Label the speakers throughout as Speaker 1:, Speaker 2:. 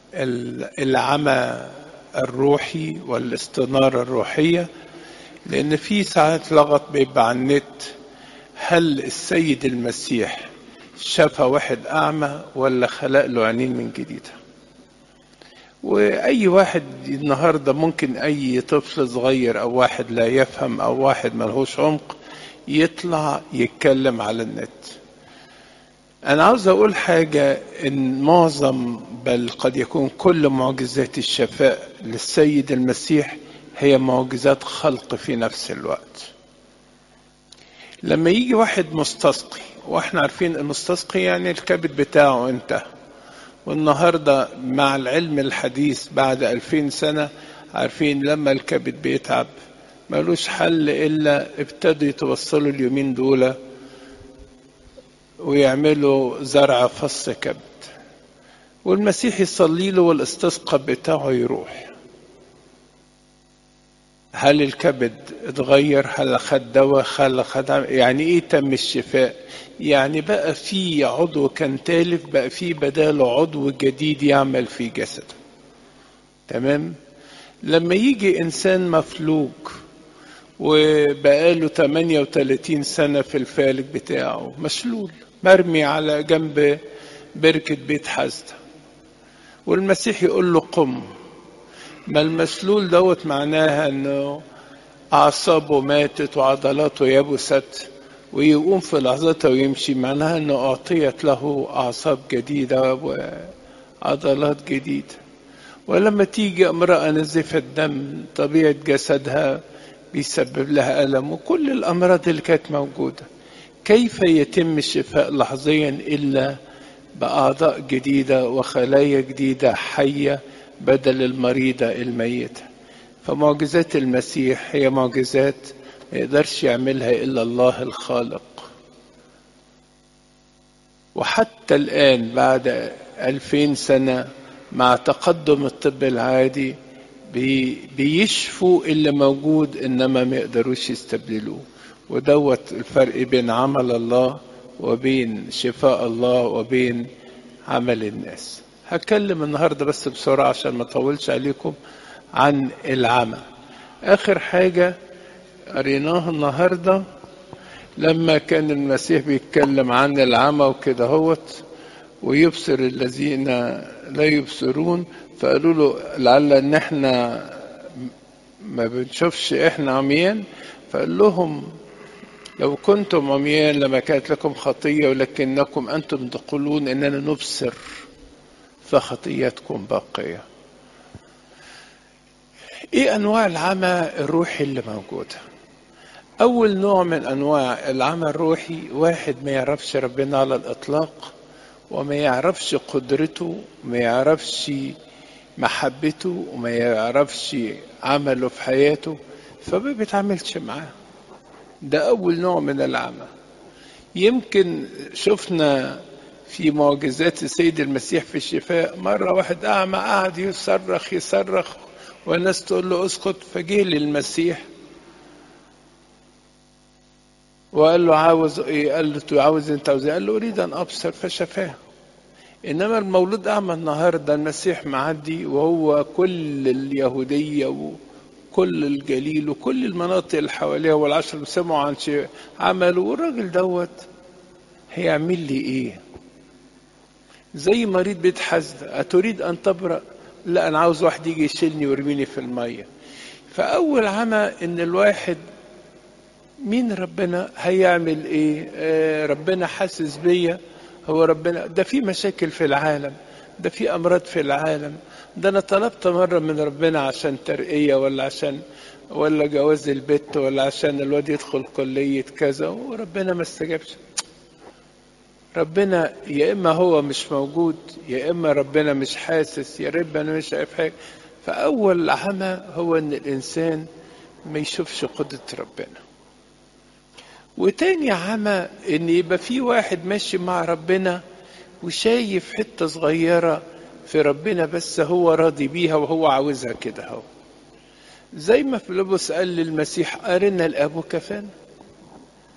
Speaker 1: العمى الروحي والاستنارة الروحية لأن في ساعات لغط بيبقى على النت هل السيد المسيح شاف واحد أعمى ولا خلق له عينين من جديدة وأي واحد النهاردة ممكن أي طفل صغير أو واحد لا يفهم أو واحد ملهوش عمق يطلع يتكلم على النت أنا عاوز أقول حاجة إن معظم بل قد يكون كل معجزات الشفاء للسيد المسيح هي معجزات خلق في نفس الوقت لما يجي واحد مستسقي واحنا عارفين المستسقي يعني الكبد بتاعه انتهى والنهارده مع العلم الحديث بعد ألفين سنة عارفين لما الكبد بيتعب ملوش حل إلا ابتدوا يتوصلوا اليومين دول ويعملوا زرع فص كبد والمسيح يصلي له والاستسقاء بتاعه يروح هل الكبد اتغير هل خد دواء هل خد يعني ايه تم الشفاء يعني بقى في عضو كان تالف بقى في بداله عضو جديد يعمل في جسده تمام لما يجي انسان مفلوج وبقاله 38 سنة في الفالج بتاعه مشلول مرمي على جنب بركة بيت حزدة والمسيح يقول له قم ما المسلول دوت معناها انه اعصابه ماتت وعضلاته يبست ويقوم في لحظتها ويمشي معناها انه اعطيت له اعصاب جديده وعضلات جديده ولما تيجي امراه نزفت دم طبيعه جسدها بيسبب لها الم وكل الامراض اللي كانت موجوده كيف يتم الشفاء لحظيا الا باعضاء جديده وخلايا جديده حيه بدل المريضة الميتة فمعجزات المسيح هي معجزات ما يقدرش يعملها إلا الله الخالق وحتى الآن بعد ألفين سنة مع تقدم الطب العادي بي بيشفوا اللي موجود إنما ما يقدروش يستبدلوه ودوت الفرق بين عمل الله وبين شفاء الله وبين عمل الناس هتكلم النهارده بس بسرعه عشان ما اطولش عليكم عن العمى اخر حاجه قريناها النهارده لما كان المسيح بيتكلم عن العمى وكده هوت ويبصر الذين لا يبصرون فقالوا له لعل ان احنا ما بنشوفش احنا عميان فقال لهم لو كنتم عميان لما كانت لكم خطيه ولكنكم انتم تقولون اننا نبصر فخطيتكم باقية ايه انواع العمى الروحي اللي موجودة اول نوع من انواع العمى الروحي واحد ما يعرفش ربنا على الاطلاق وما يعرفش قدرته ما يعرفش محبته وما يعرفش عمله في حياته فما بيتعاملش معاه ده اول نوع من العمى يمكن شفنا في معجزات السيد المسيح في الشفاء مرة واحد أعمى قعد يصرخ يصرخ والناس تقول له اسكت فجه للمسيح وقال له عاوز ايه قال له عاوز انت عاوز قال له اريد ان ابصر فشفاه انما المولود اعمى النهارده المسيح معدي وهو كل اليهوديه وكل الجليل وكل المناطق اللي حواليها والعشر سمعوا عن شيء عملوا والراجل دوت هيعمل لي ايه زي مريض بيت حزد أتريد أن تبرأ لا أنا عاوز واحد يجي يشيلني ويرميني في المية فأول عمى إن الواحد مين ربنا هيعمل إيه آه ربنا حاسس بيا هو ربنا ده في مشاكل في العالم ده في أمراض في العالم ده أنا طلبت مرة من ربنا عشان ترقية ولا عشان ولا جواز البت ولا عشان الواد يدخل كلية كذا وربنا ما استجابش ربنا يا اما هو مش موجود يا اما ربنا مش حاسس يا ربنا مش شايف حاجه فاول عمى هو ان الانسان ما يشوفش قدره ربنا وتاني عمى ان يبقى في واحد ماشي مع ربنا وشايف حته صغيره في ربنا بس هو راضي بيها وهو عاوزها كده اهو زي ما فيلبس قال للمسيح ارنا الاب كفانا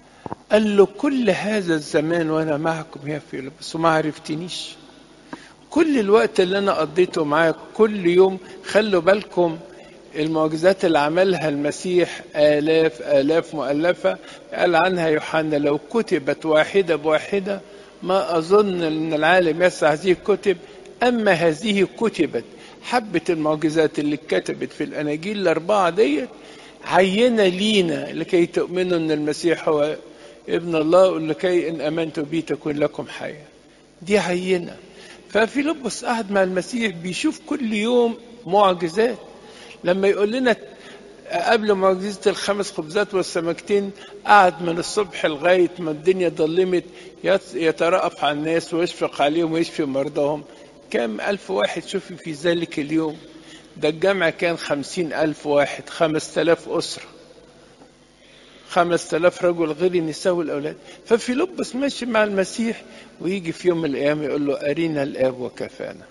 Speaker 1: قال له كل هذا الزمان وانا معكم يا فيلبس وما عرفتنيش كل الوقت اللي انا قضيته معاه كل يوم خلوا بالكم المعجزات اللي عملها المسيح آلاف آلاف مؤلفة قال عنها يوحنا لو كتبت واحدة بواحدة ما أظن أن العالم يسع هذه الكتب أما هذه كتبت حبة المعجزات اللي اتكتبت في الأناجيل الأربعة ديت عينة لينا لكي تؤمنوا أن المسيح هو ابن الله ولكي إن أمنتوا به تكون لكم حياة دي عينة ففيلبس قعد مع المسيح بيشوف كل يوم معجزات لما يقول لنا قبل معجزة الخمس خبزات والسمكتين قعد من الصبح لغاية ما الدنيا ظلمت يترأف على الناس ويشفق عليهم ويشفي مرضاهم كم ألف واحد شوفي في ذلك اليوم ده الجمع كان خمسين ألف واحد خمس تلاف أسرة خمس تلاف رجل غير النساء والأولاد ففيلبس ماشي مع المسيح ويجي في يوم من الأيام يقول له أرينا الآب وكفانا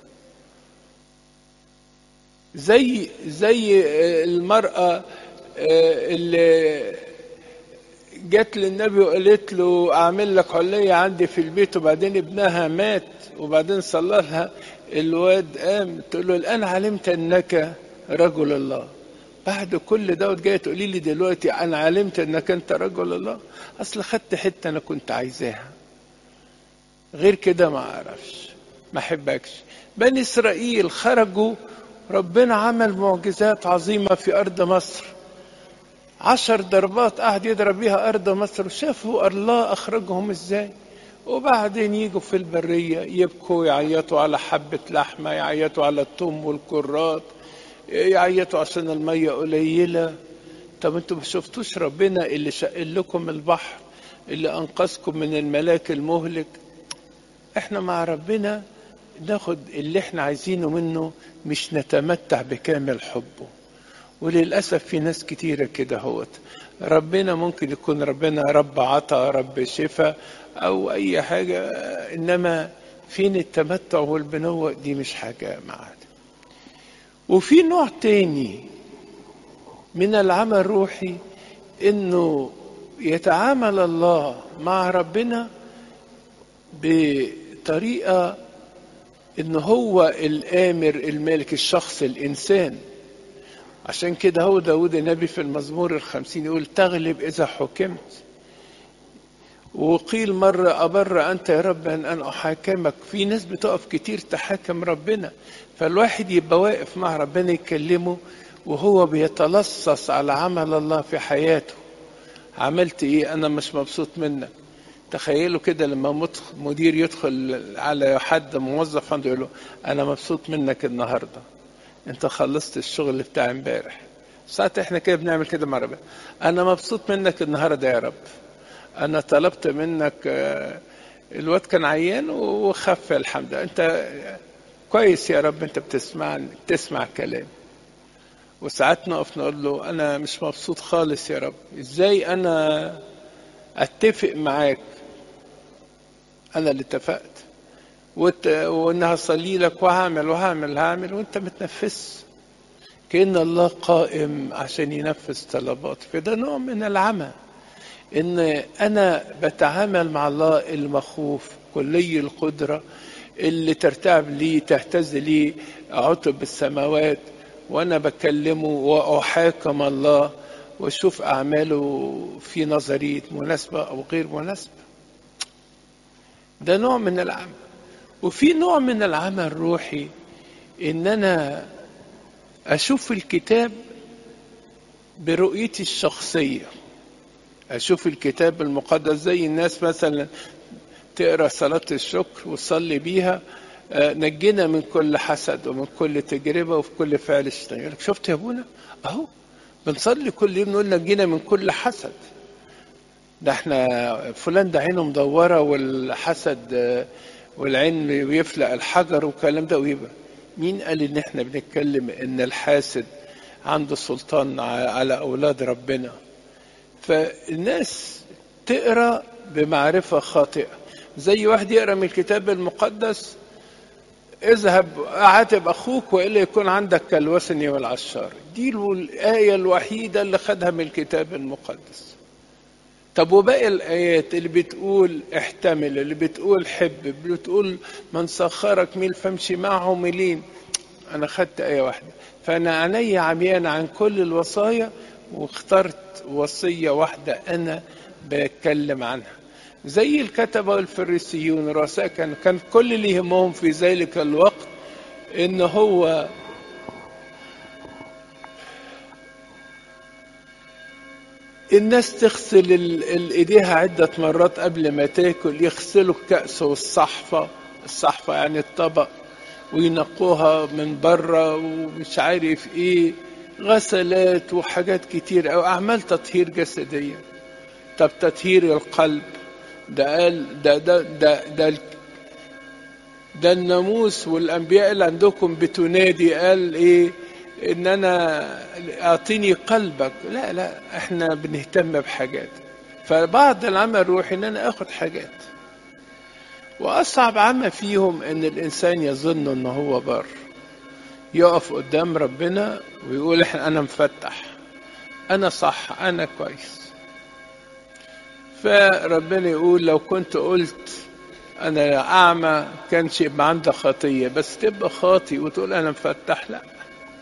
Speaker 1: زي زي المرأة اللي جت للنبي وقالت له أعمل لك علية عندي في البيت وبعدين ابنها مات وبعدين صلى لها الواد قام تقول له الآن علمت أنك رجل الله بعد كل دوت جاي تقولي لي دلوقتي أنا علمت أنك أنت رجل الله أصل خدت حتة أنا كنت عايزاها غير كده ما أعرفش ما أحبكش بني إسرائيل خرجوا ربنا عمل معجزات عظيمة في أرض مصر عشر ضربات قعد يضرب بيها أرض مصر وشافوا الله أخرجهم إزاي وبعدين يجوا في البرية يبكوا يعيطوا على حبة لحمة يعيطوا على الثوم والكرات يعيطوا عشان المية قليلة طب انتوا ما شفتوش ربنا اللي شقل لكم البحر اللي أنقذكم من الملاك المهلك احنا مع ربنا ناخد اللي احنا عايزينه منه مش نتمتع بكامل حبه وللأسف في ناس كتيرة كده هوت ربنا ممكن يكون ربنا رب عطا رب شفاء أو أي حاجة إنما فين التمتع والبنوة دي مش حاجة معانا وفي نوع تاني من العمل الروحي إنه يتعامل الله مع ربنا بطريقة إن هو الآمر المالك الشخص الإنسان عشان كده هو داود النبي في المزمور الخمسين يقول تغلب إذا حكمت وقيل مرة أبر أنت يا رب أن أن أحاكمك في ناس بتقف كتير تحاكم ربنا فالواحد يبقى واقف مع ربنا يكلمه وهو بيتلصص على عمل الله في حياته عملت ايه انا مش مبسوط منك تخيلوا كده لما مدير يدخل على حد موظف عنده يقول له انا مبسوط منك النهارده انت خلصت الشغل بتاع امبارح ساعات احنا كده بنعمل كده مع ربنا انا مبسوط منك النهارده يا رب انا طلبت منك الواد كان عيان وخف الحمد لله انت كويس يا رب انت بتسمعني بتسمع كلام وساعات نقف نقول له انا مش مبسوط خالص يا رب ازاي انا اتفق معاك انا اللي اتفقت وت... وان هصلي لك وهعمل وهعمل هعمل وانت متنفس كأن الله قائم عشان ينفذ طلباتي فده نوع من العمى ان انا بتعامل مع الله المخوف كلي القدره اللي ترتعب لي تهتز لي عتب السماوات وانا بكلمه واحاكم الله واشوف اعماله في نظري مناسبه او غير مناسبه ده نوع من العمل وفي نوع من العمل الروحي ان انا اشوف الكتاب برؤيتي الشخصيه اشوف الكتاب المقدس زي الناس مثلا تقرا صلاه الشكر وتصلي بيها نجينا من كل حسد ومن كل تجربه وفي كل فعل الشيطان شفت يا ابونا اهو بنصلي كل يوم نقول نجينا من كل حسد ده احنا فلان ده عينه مدوره والحسد والعين بيفلق الحجر والكلام ده ويبقى مين قال ان احنا بنتكلم ان الحاسد عنده سلطان على اولاد ربنا فالناس تقرا بمعرفه خاطئه زي واحد يقرا من الكتاب المقدس اذهب عاتب اخوك والا يكون عندك كالوثني والعشار دي الايه الوحيده اللي خدها من الكتاب المقدس طب وباقي الآيات اللي بتقول احتمل اللي بتقول حب اللي بتقول من سخرك ميل فامشي معه ميلين أنا خدت آية واحدة فأنا عيني عميان عن كل الوصايا واخترت وصية واحدة أنا بتكلم عنها زي الكتبة والفريسيون الرؤساء كان كان كل اللي يهمهم في ذلك الوقت إن هو الناس تغسل ايديها عدة مرات قبل ما تاكل يغسلوا الكأس والصحفة الصحفة يعني الطبق وينقوها من بره ومش عارف ايه غسلات وحاجات كتير او اعمال تطهير جسدية طب تطهير القلب ده قال ده ده ده ده, ده الناموس والانبياء اللي عندكم بتنادي قال ايه ان انا اعطيني قلبك لا لا احنا بنهتم بحاجات فبعض العمل الروحي ان انا اخد حاجات واصعب عمل فيهم ان الانسان يظن ان هو بر يقف قدام ربنا ويقول احنا انا مفتح انا صح انا كويس فربنا يقول لو كنت قلت انا اعمى كانش يبقى عندك خطيه بس تبقى خاطي وتقول انا مفتح لا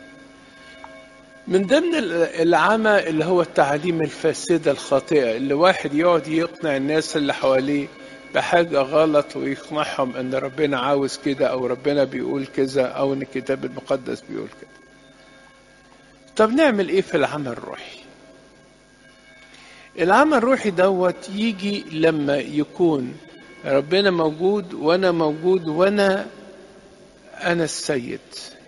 Speaker 1: من ضمن العمى اللي هو التعليم الفاسدة الخاطئة اللي واحد يقعد يقنع الناس اللي حواليه بحاجة غلط ويقنعهم ان ربنا عاوز كده او ربنا بيقول كذا او ان الكتاب المقدس بيقول كده طب نعمل ايه في العمل الروحي العمل الروحي دوت يجي لما يكون ربنا موجود وانا موجود وانا انا السيد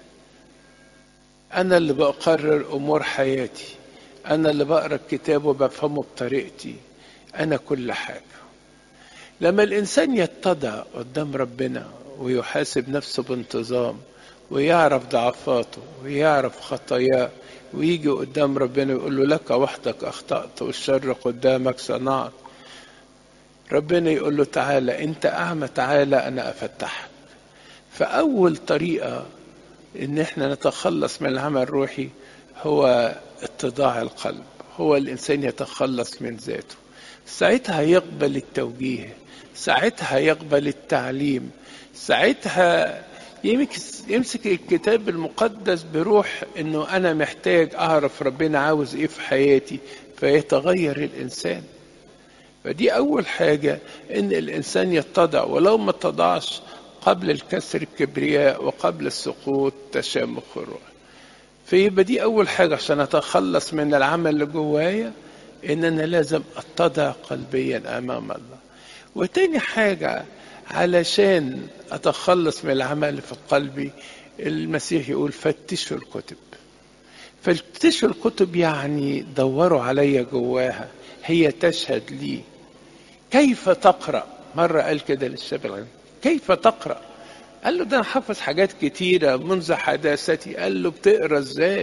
Speaker 1: أنا اللي بقرر أمور حياتي أنا اللي بقرأ الكتاب وبفهمه بطريقتي أنا كل حاجة لما الإنسان يتضع قدام ربنا ويحاسب نفسه بانتظام ويعرف ضعفاته ويعرف خطاياه ويجي قدام ربنا ويقول له لك وحدك أخطأت والشر قدامك صنعت ربنا يقول له تعالى أنت أعمى تعالى أنا أفتحك فأول طريقة ان احنا نتخلص من العمل الروحي هو اتضاع القلب هو الانسان يتخلص من ذاته ساعتها يقبل التوجيه ساعتها يقبل التعليم ساعتها يمسك الكتاب المقدس بروح انه انا محتاج اعرف ربنا عاوز ايه في حياتي فيتغير الانسان فدي اول حاجه ان الانسان يتضع ولو ما اتضعش قبل الكسر الكبرياء وقبل السقوط تشامخ الروح فيبقى دي أول حاجة عشان أتخلص من العمل اللي جوايا إن أنا لازم أتضع قلبيا أمام الله وتاني حاجة علشان أتخلص من العمل اللي في قلبي المسيح يقول فتشوا الكتب فتشوا الكتب يعني دوروا عليا جواها هي تشهد لي كيف تقرأ مرة قال كده للشاب الغني كيف تقرأ قال له ده انا حافظ حاجات كتيرة منذ حداثتي قال له بتقرا ازاي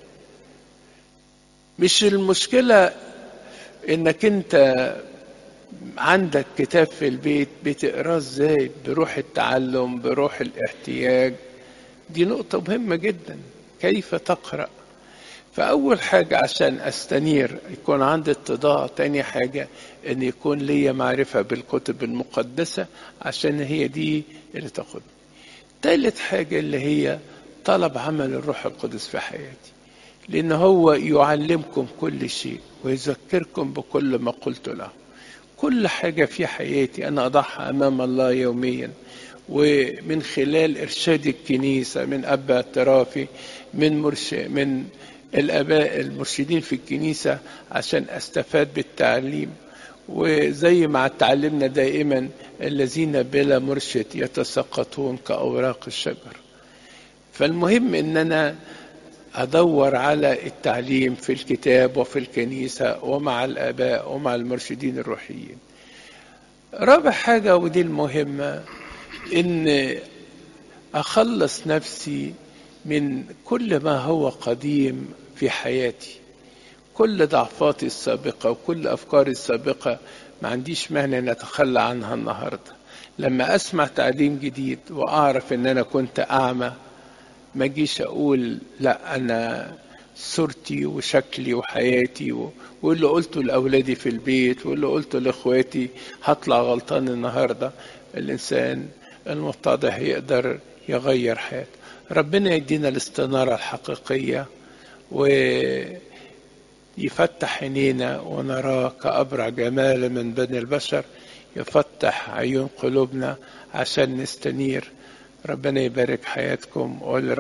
Speaker 1: مش المشكلة انك انت عندك كتاب في البيت بتقراه ازاي بروح التعلم بروح الاحتياج دي نقطة مهمة جدا كيف تقرأ فأول حاجة عشان أستنير يكون عندي اتضاع تاني حاجة أن يكون لي معرفة بالكتب المقدسة عشان هي دي اللي تاخدني تالت حاجة اللي هي طلب عمل الروح القدس في حياتي لأن هو يعلمكم كل شيء ويذكركم بكل ما قلت له كل حاجة في حياتي أنا أضعها أمام الله يوميا ومن خلال إرشاد الكنيسة من أب اعترافي من مرشد من الآباء المرشدين في الكنيسة عشان أستفاد بالتعليم وزي ما اتعلمنا دائما الذين بلا مرشد يتساقطون كأوراق الشجر فالمهم ان انا ادور على التعليم في الكتاب وفي الكنيسة ومع الاباء ومع المرشدين الروحيين رابع حاجة ودي المهمة ان اخلص نفسي من كل ما هو قديم في حياتي كل ضعفاتي السابقة وكل أفكاري السابقة ما عنديش مانع أن أتخلى عنها النهاردة لما أسمع تعليم جديد وأعرف أن أنا كنت أعمى ما أجيش أقول لا أنا صورتي وشكلي وحياتي و... واللي قلته لأولادي في البيت واللي قلته لإخواتي هطلع غلطان النهاردة الإنسان المتضح يقدر يغير حياته ربنا يدينا الاستنارة الحقيقية ويفتح عينينا ونراه كأبرع جمال من بني البشر يفتح عيون قلوبنا عشان نستنير ربنا يبارك حياتكم وقول